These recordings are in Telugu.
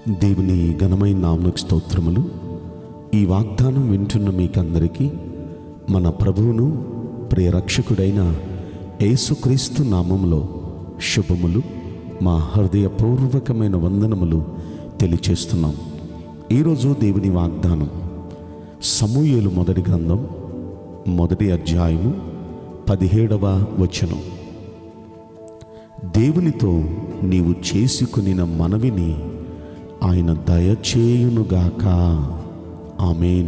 దేవుని ఘనమైన నామకు స్తోత్రములు ఈ వాగ్దానం వింటున్న మీకందరికీ మన ప్రభువును ప్రియరక్షకుడైన యేసుక్రీస్తు నామములో శుభములు మా హృదయపూర్వకమైన వందనములు తెలియచేస్తున్నాం ఈరోజు దేవుని వాగ్దానం సమూయేలు మొదటి గ్రంథం మొదటి అధ్యాయము పదిహేడవ వచనం దేవునితో నీవు చేసుకునిన మనవిని ఆయన దయచేయునుగాక ఆమెన్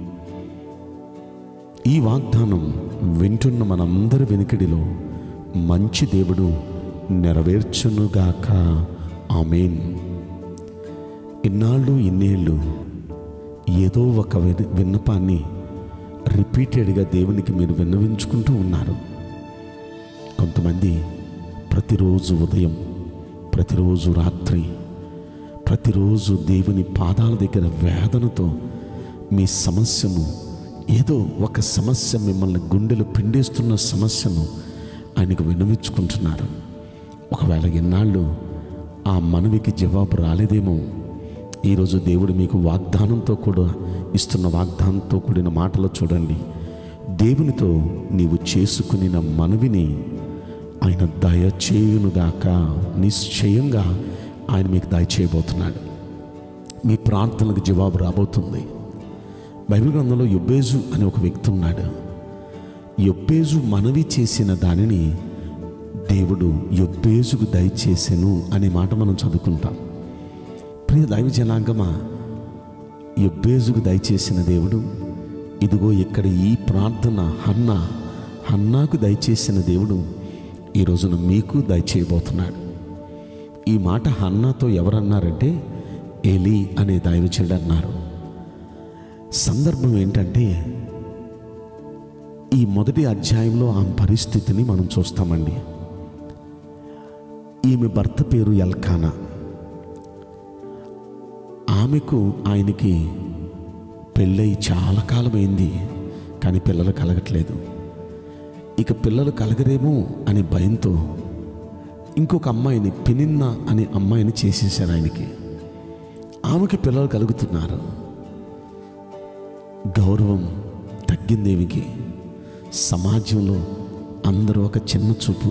ఈ వాగ్దానం వింటున్న మనందరి వెనుకడిలో మంచి దేవుడు నెరవేర్చునుగాక ఆమెన్ ఇన్నాళ్ళు ఇన్నేళ్ళు ఏదో ఒక విన- విన్నపాన్ని రిపీటెడ్గా దేవునికి మీరు విన్నవించుకుంటూ ఉన్నారు కొంతమంది ప్రతిరోజు ఉదయం ప్రతిరోజు రాత్రి ప్రతిరోజు దేవుని పాదాల దగ్గర వేదనతో మీ సమస్యను ఏదో ఒక సమస్య మిమ్మల్ని గుండెలు పిండేస్తున్న సమస్యను ఆయనకు వినవించుకుంటున్నారు ఒకవేళ ఎన్నాళ్ళు ఆ మనవికి జవాబు రాలేదేమో ఈరోజు దేవుడు మీకు వాగ్దానంతో కూడా ఇస్తున్న వాగ్దానంతో కూడిన మాటలు చూడండి దేవునితో నీవు చేసుకునిన మనవిని ఆయన దయచేయునుగాక నిశ్చయంగా ఆయన మీకు దయచేయబోతున్నాడు మీ ప్రార్థనలకు జవాబు రాబోతుంది బైబిల్ గ్రంథంలో యొబ్బేజు అనే ఒక వ్యక్తి ఉన్నాడు యొబ్బేజు మనవి చేసిన దానిని దేవుడు యొబ్బేజుకు దయచేసెను అనే మాట మనం చదువుకుంటాం ప్రియ దైవ జనాంగమా యొబ్బేజుకు దయచేసిన దేవుడు ఇదిగో ఇక్కడ ఈ ప్రార్థన హన్న హన్నాకు దయచేసిన దేవుడు ఈ రోజున మీకు దయచేయబోతున్నాడు ఈ మాట హన్నాతో ఎవరన్నారంటే ఎలి అనే దైవచుడు అన్నారు సందర్భం ఏంటంటే ఈ మొదటి అధ్యాయంలో ఆ పరిస్థితిని మనం చూస్తామండి ఈమె భర్త పేరు ఎల్కానా ఆమెకు ఆయనకి పెళ్ళై చాలా కాలమైంది కానీ పిల్లలు కలగట్లేదు ఇక పిల్లలు కలగరేమో అనే భయంతో ఇంకొక అమ్మాయిని పినిన్న అనే అమ్మాయిని చేసేసారు ఆయనకి ఆమెకి పిల్లలు కలుగుతున్నారు గౌరవం తగ్గిందేవికి సమాజంలో అందరూ ఒక చిన్న చూపు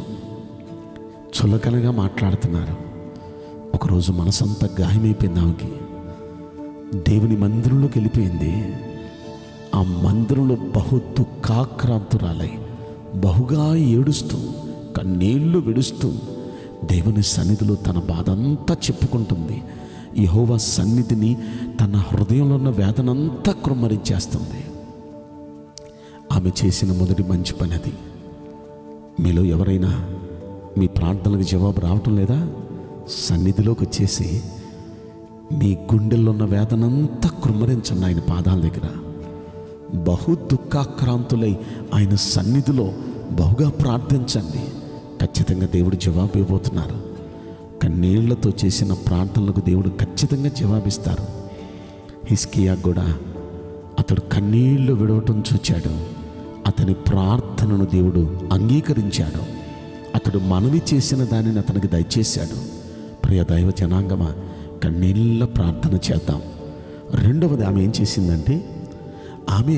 చులకనగా మాట్లాడుతున్నారు ఒకరోజు మనసంతా గాయమైపోయింది ఆమెకి దేవుని మందిరంలోకి వెళ్ళిపోయింది ఆ మందిరంలో బహు దుఃఖాక్రాంతురాలై బహుగా ఏడుస్తూ కన్నీళ్లు విడుస్తూ దేవుని సన్నిధిలో తన బాధ అంతా చెప్పుకుంటుంది యహోవా సన్నిధిని తన హృదయంలో ఉన్న వేదనంతా కృమ్మరించేస్తుంది ఆమె చేసిన మొదటి మంచి పని అది మీలో ఎవరైనా మీ ప్రార్థనలకు జవాబు రావటం లేదా సన్నిధిలోకి వచ్చేసి మీ గుండెల్లో ఉన్న వేదనంతా కృమ్మరించండి ఆయన పాదాల దగ్గర బహు దుఃఖాక్రాంతులై ఆయన సన్నిధిలో బహుగా ప్రార్థించండి ఖచ్చితంగా దేవుడు జవాబు ఇవ్వబోతున్నారు కన్నీళ్లతో చేసిన ప్రార్థనలకు దేవుడు ఖచ్చితంగా జవాబిస్తారు హిస్కియా కూడా అతడు కన్నీళ్లు విడవటం చూచాడు అతని ప్రార్థనను దేవుడు అంగీకరించాడు అతడు మనవి చేసిన దానిని అతనికి దయచేశాడు ప్రియ దైవ జనాంగమా కన్నీళ్ళ ప్రార్థన చేద్దాం రెండవది ఆమె ఏం చేసిందంటే ఆమె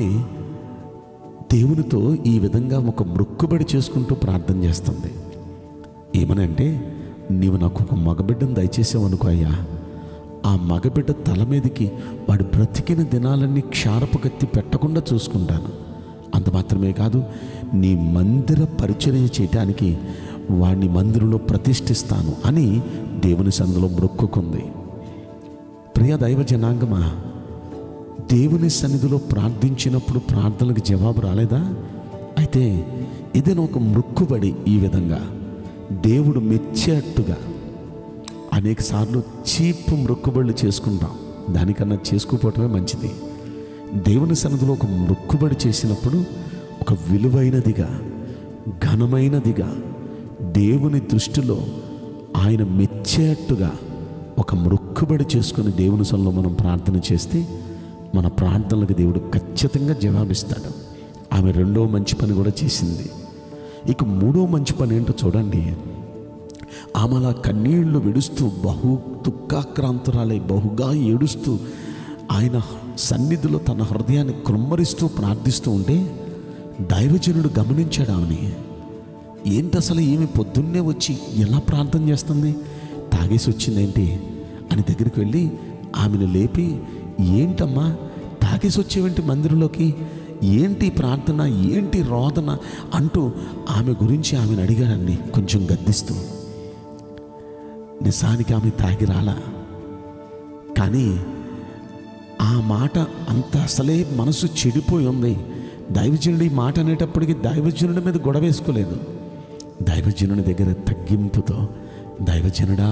దేవునితో ఈ విధంగా ఒక మృక్కుబడి చేసుకుంటూ ప్రార్థన చేస్తుంది ఏమనంటే నీవు నాకు ఒక మగబిడ్డను దయచేసావు అనుకో అయ్యా ఆ మగబిడ్డ తల మీదకి వాడు బ్రతికిన దినాలన్నీ క్షారపు కత్తి పెట్టకుండా చూసుకుంటాను అంత మాత్రమే కాదు నీ మందిర పరిచర్య చేయటానికి వాడిని మందిరంలో ప్రతిష్ఠిస్తాను అని దేవుని సందులో మొక్కుకుంది ప్రియ దైవ జనాంగమా దేవుని సన్నిధిలో ప్రార్థించినప్పుడు ప్రార్థనలకు జవాబు రాలేదా అయితే ఇదేనా ఒక మృక్కుబడి ఈ విధంగా దేవుడు మెచ్చేట్టుగా అనేక సార్లు చీప్ మృక్కుబడులు చేసుకుంటాం దానికన్నా చేసుకోపోవటమే మంచిది దేవుని సన్నిధిలో ఒక మృక్కుబడి చేసినప్పుడు ఒక విలువైనదిగా ఘనమైనదిగా దేవుని దృష్టిలో ఆయన మెచ్చేట్టుగా ఒక మృక్కుబడి చేసుకుని దేవుని సన్నిలో మనం ప్రార్థన చేస్తే మన ప్రార్థనలకు దేవుడు ఖచ్చితంగా జవాబిస్తాడు ఆమె రెండో మంచి పని కూడా చేసింది ఇక మూడో మంచి పని ఏంటో చూడండి ఆమె అలా కన్నీళ్లు విడుస్తూ బహు దుఃఖాక్రాంతురాలై బహుగా ఏడుస్తూ ఆయన సన్నిధిలో తన హృదయాన్ని కృమ్మరిస్తూ ప్రార్థిస్తూ ఉంటే దైవజనుడు గమనించాడు ఆమెని ఏంటి అసలు ఏమి పొద్దున్నే వచ్చి ఎలా ప్రార్థన చేస్తుంది తాగేసి వచ్చిందేంటి అని దగ్గరికి వెళ్ళి ఆమెను లేపి ఏంటమ్మా తాగేసి వచ్చేవేంటి మందిరంలోకి ఏంటి ప్రార్థన ఏంటి రోదన అంటూ ఆమె గురించి ఆమెను అడిగాడండి కొంచెం గద్దిస్తూ నిజానికి ఆమె తాగి రాలా కానీ ఆ మాట అంత అసలే మనసు చెడిపోయి ఉంది దైవజనుడు ఈ మాట అనేటప్పటికి దైవజనుడి మీద గొడవ వేసుకోలేదు దైవజనుడి దగ్గర తగ్గింపుతో దైవజనుడా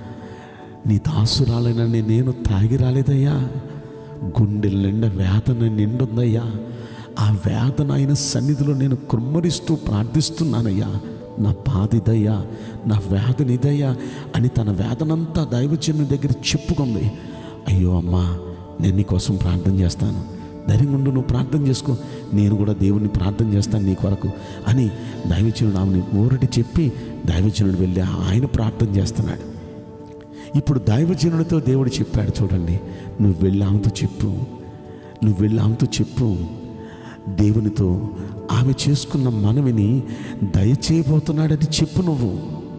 నీ దాసురాలనని నేను తాగి రాలేదయ్యా గుండెల నిండా వేదన నిండుందయ్యా ఆ వేదన అయిన సన్నిధిలో నేను కుమ్మరిస్తూ ప్రార్థిస్తున్నానయ్యా నా బాధ ఇదయ్యా నా వేదన ఇదయ్యా అని తన వేదనంతా దైవజనుడి దగ్గర చెప్పుకుంది అయ్యో అమ్మా నేను నీకోసం ప్రార్థన చేస్తాను ధైర్యంగా ఉండు నువ్వు ప్రార్థన చేసుకో నేను కూడా దేవుని ప్రార్థన చేస్తాను నీ కొరకు అని దైవజనుడు ఆమెని ఊరటి చెప్పి దైవజనుడు వెళ్ళి ఆయన ప్రార్థన చేస్తున్నాడు ఇప్పుడు దైవజనుడితో దేవుడు చెప్పాడు చూడండి నువ్వు వెళ్ళి ఆమెతో చెప్పు నువ్వు వెళ్ళి ఆమెతో చెప్పు దేవునితో ఆమె చేసుకున్న మనవిని దయచేయబోతున్నాడని చెప్పు నువ్వు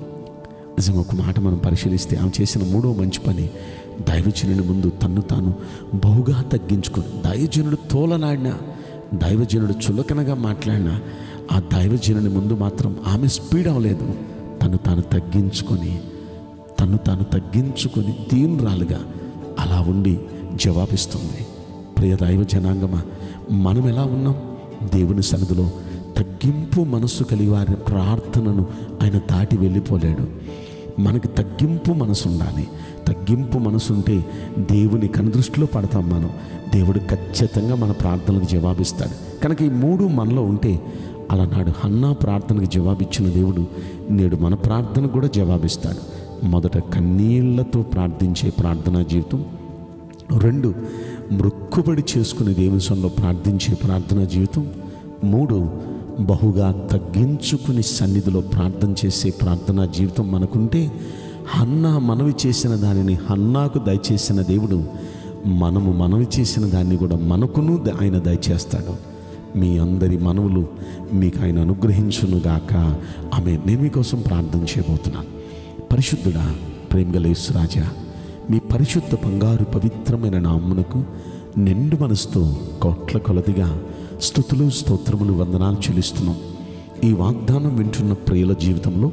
నిజంగా ఒక మాట మనం పరిశీలిస్తే ఆమె చేసిన మూడో మంచి పని దైవజనుని ముందు తన్ను తాను బహుగా తగ్గించుకుని దైవజనుడు తోలనాడినా దైవజనుడు చులకనగా మాట్లాడినా ఆ దైవజనుని ముందు మాత్రం ఆమె స్పీడ్ అవ్వలేదు తను తాను తగ్గించుకొని తను తాను తగ్గించుకొని తీవ్రాలుగా అలా ఉండి జవాబిస్తుంది ప్రియ దైవ జనాంగమా మనం ఎలా ఉన్నాం దేవుని సన్నిధిలో తగ్గింపు మనస్సు కలిగి వారి ప్రార్థనను ఆయన దాటి వెళ్ళిపోలేడు మనకి తగ్గింపు మనసు ఉండాలి తగ్గింపు మనసు ఉంటే దేవుని కనుదృష్టిలో పడతాం మనం దేవుడు ఖచ్చితంగా మన ప్రార్థనలకు జవాబిస్తాడు కనుక ఈ మూడు మనలో ఉంటే అలనాడు హన్నా ప్రార్థనకు జవాబిచ్చిన దేవుడు నేడు మన ప్రార్థనకు కూడా జవాబిస్తాడు మొదట కన్నీళ్లతో ప్రార్థించే ప్రార్థనా జీవితం రెండు మృక్కుబడి చేసుకునే దేవుని సొంలో ప్రార్థించే ప్రార్థనా జీవితం మూడు బహుగా తగ్గించుకుని సన్నిధిలో ప్రార్థన చేసే ప్రార్థనా జీవితం మనకుంటే హన్నా మనవి చేసిన దానిని హన్నాకు దయచేసిన దేవుడు మనము మనవి చేసిన దాన్ని కూడా మనకును ద- ఆయన దయచేస్తాడు మీ అందరి మనవులు మీకు ఆయన అనుగ్రహించునుగాక ఆమె నేను మీకోసం ప్రార్థన చేయబోతున్నాను పరిశుద్ధుడా ప్రేమగల రాజా మీ పరిశుద్ధ బంగారు పవిత్రమైన నామ్మునకు నిండు మనసుతో కోట్ల కొలదిగా స్థుతులు స్తోత్రములు వందనాలు చెల్లిస్తున్నాం ఈ వాగ్దానం వింటున్న ప్రియుల జీవితంలో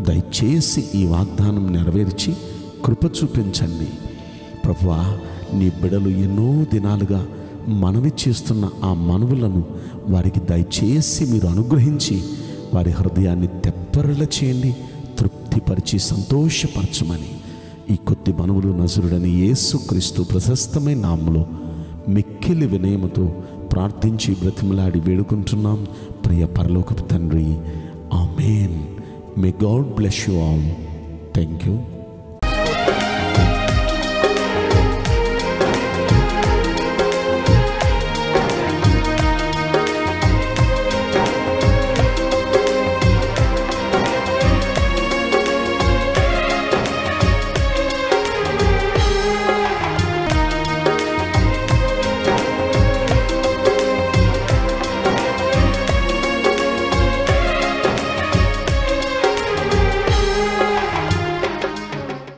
దయచేసి ఈ వాగ్దానం నెరవేర్చి కృప చూపించండి ప్రభువా నీ బిడలు ఎన్నో దినాలుగా మనవి చేస్తున్న ఆ మనవులను వారికి దయచేసి మీరు అనుగ్రహించి వారి హృదయాన్ని తెప్పరల చేయండి తృప్తిపరిచి సంతోషపరచమని ఈ కొద్ది మనవులు నజరుడని యేసుక్రీస్తు ప్రశస్తమైన నామములో మిక్కిలి వినయముతో ప్రార్థించి బ్రతిమలాడి వేడుకుంటున్నాం ప్రియ పరలోకపు తండ్రి amen may God bless you all thank you